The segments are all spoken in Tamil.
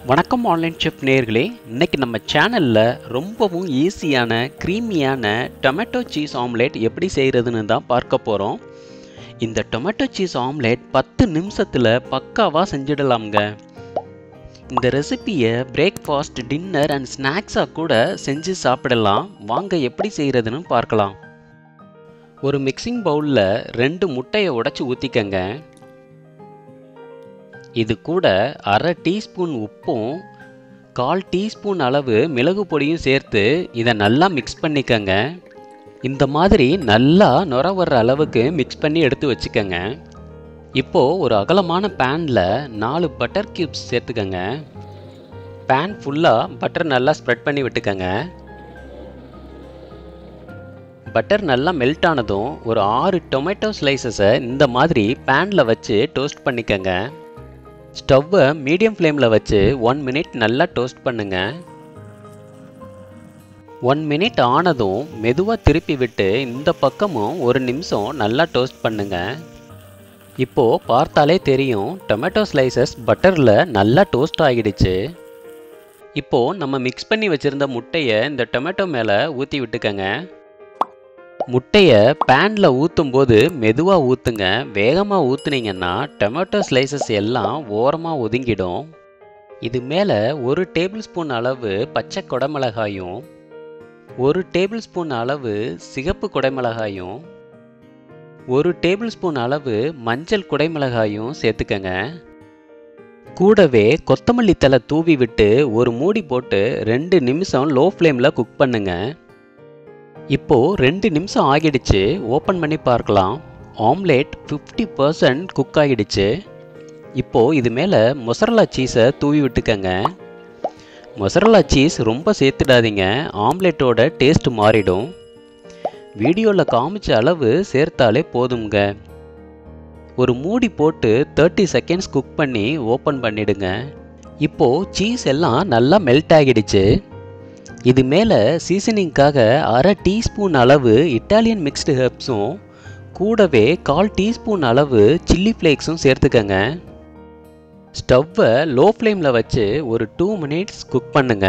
வணக்கம் ஆன்லைன் செஃப் நேயர்களே இன்னைக்கு நம்ம சேனலில் ரொம்பவும் ஈஸியான க்ரீமியான டொமேட்டோ சீஸ் ஆம்லேட் எப்படி செய்கிறதுன்னு தான் பார்க்க போகிறோம் இந்த டொமேட்டோ சீஸ் ஆம்லேட் பத்து நிமிஷத்தில் பக்காவாக செஞ்சிடலாம்ங்க இந்த ரெசிபியை பிரேக்ஃபாஸ்ட் டின்னர் அண்ட் ஸ்நாக்ஸாக கூட செஞ்சு சாப்பிடலாம் வாங்க எப்படி செய்கிறதுன்னு பார்க்கலாம் ஒரு மிக்சிங் பவுலில் ரெண்டு முட்டையை உடைச்சி ஊற்றிக்கங்க இது கூட அரை டீஸ்பூன் உப்பும் கால் டீஸ்பூன் அளவு மிளகு பொடியும் சேர்த்து இதை நல்லா மிக்ஸ் பண்ணிக்கங்க இந்த மாதிரி நல்லா நுர வர்ற அளவுக்கு மிக்ஸ் பண்ணி எடுத்து வச்சுக்கோங்க இப்போது ஒரு அகலமான பேனில் நாலு பட்டர் கியூப்ஸ் சேர்த்துக்கங்க பேன் ஃபுல்லாக பட்டர் நல்லா ஸ்ப்ரெட் பண்ணி விட்டுக்கங்க பட்டர் நல்லா மெல்ட் ஆனதும் ஒரு ஆறு டொமேட்டோ ஸ்லைசஸை இந்த மாதிரி பேனில் வச்சு டோஸ்ட் பண்ணிக்கங்க ஸ்டவ்வை மீடியம் ஃப்ளேமில் வச்சு ஒன் மினிட் நல்லா டோஸ்ட் பண்ணுங்க ஒன் மினிட் ஆனதும் மெதுவாக திருப்பி விட்டு இந்த பக்கமும் ஒரு நிமிஷம் நல்லா டோஸ்ட் பண்ணுங்க இப்போது பார்த்தாலே தெரியும் டொமேட்டோ ஸ்லைசஸ் பட்டரில் நல்லா டோஸ்ட் ஆகிடுச்சு இப்போது நம்ம மிக்ஸ் பண்ணி வச்சுருந்த முட்டையை இந்த டொமேட்டோ மேலே ஊற்றி விட்டுக்கங்க முட்டையை பேனில் ஊற்றும் போது மெதுவாக ஊற்றுங்க வேகமாக ஊற்றுனீங்கன்னா டொமேட்டோ ஸ்லைசஸ் எல்லாம் ஓரமாக ஒதுங்கிடும் இது மேலே ஒரு டேபிள் ஸ்பூன் அளவு பச்சை குடமிளகாயும் ஒரு டேபிள் ஸ்பூன் அளவு சிகப்பு குடைமிளகாயும் ஒரு டேபிள் ஸ்பூன் அளவு மஞ்சள் குடைமிளகாயும் சேர்த்துக்கங்க கூடவே கொத்தமல்லி தலை தூவி விட்டு ஒரு மூடி போட்டு ரெண்டு நிமிஷம் லோ ஃப்ளேமில் குக் பண்ணுங்கள் இப்போ ரெண்டு நிமிஷம் ஆகிடுச்சு ஓப்பன் பண்ணி பார்க்கலாம் ஆம்லேட் ஃபிஃப்டி பர்சன்ட் குக் ஆகிடுச்சு இப்போ இது மேலே மொசரலா சீஸை தூவி விட்டுக்கங்க மொசரலா சீஸ் ரொம்ப சேர்த்துடாதீங்க ஆம்லேட்டோட டேஸ்ட் மாறிடும் வீடியோவில் காமிச்ச அளவு சேர்த்தாலே போதுங்க ஒரு மூடி போட்டு தேர்ட்டி செகண்ட்ஸ் குக் பண்ணி ஓப்பன் பண்ணிடுங்க இப்போது சீஸ் எல்லாம் நல்லா மெல்ட் ஆகிடுச்சு இது மேலே சீசனிங்காக அரை டீஸ்பூன் அளவு இட்டாலியன் மிக்ஸ்டு ஹெர்ப்ஸும் கூடவே கால் டீஸ்பூன் அளவு சில்லி ஃப்ளேக்ஸும் சேர்த்துக்கங்க ஸ்டவ்வை லோ ஃப்ளேமில் வச்சு ஒரு டூ மினிட்ஸ் குக் பண்ணுங்க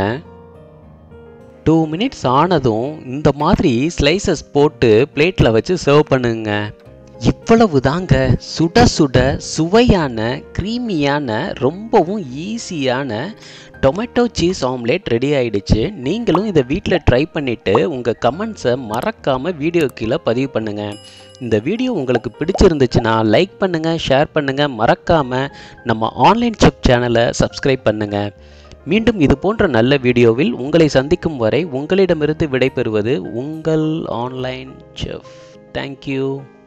டூ மினிட்ஸ் ஆனதும் இந்த மாதிரி ஸ்லைசஸ் போட்டு பிளேட்டில் வச்சு சர்வ் பண்ணுங்க இவ்வளவு தாங்க சுட சுட சுவையான க்ரீமியான ரொம்பவும் ஈஸியான டொமேட்டோ சீஸ் ஆம்லேட் ரெடி ஆயிடுச்சு நீங்களும் இதை வீட்டில் ட்ரை பண்ணிவிட்டு உங்கள் கமெண்ட்ஸை மறக்காமல் வீடியோ கீழே பதிவு பண்ணுங்கள் இந்த வீடியோ உங்களுக்கு பிடிச்சிருந்துச்சுன்னா லைக் பண்ணுங்கள் ஷேர் பண்ணுங்கள் மறக்காமல் நம்ம ஆன்லைன் செப் சேனலை சப்ஸ்கிரைப் பண்ணுங்கள் மீண்டும் இது போன்ற நல்ல வீடியோவில் உங்களை சந்திக்கும் வரை உங்களிடமிருந்து விடைபெறுவது உங்கள் ஆன்லைன் செஃப் தேங்க்யூ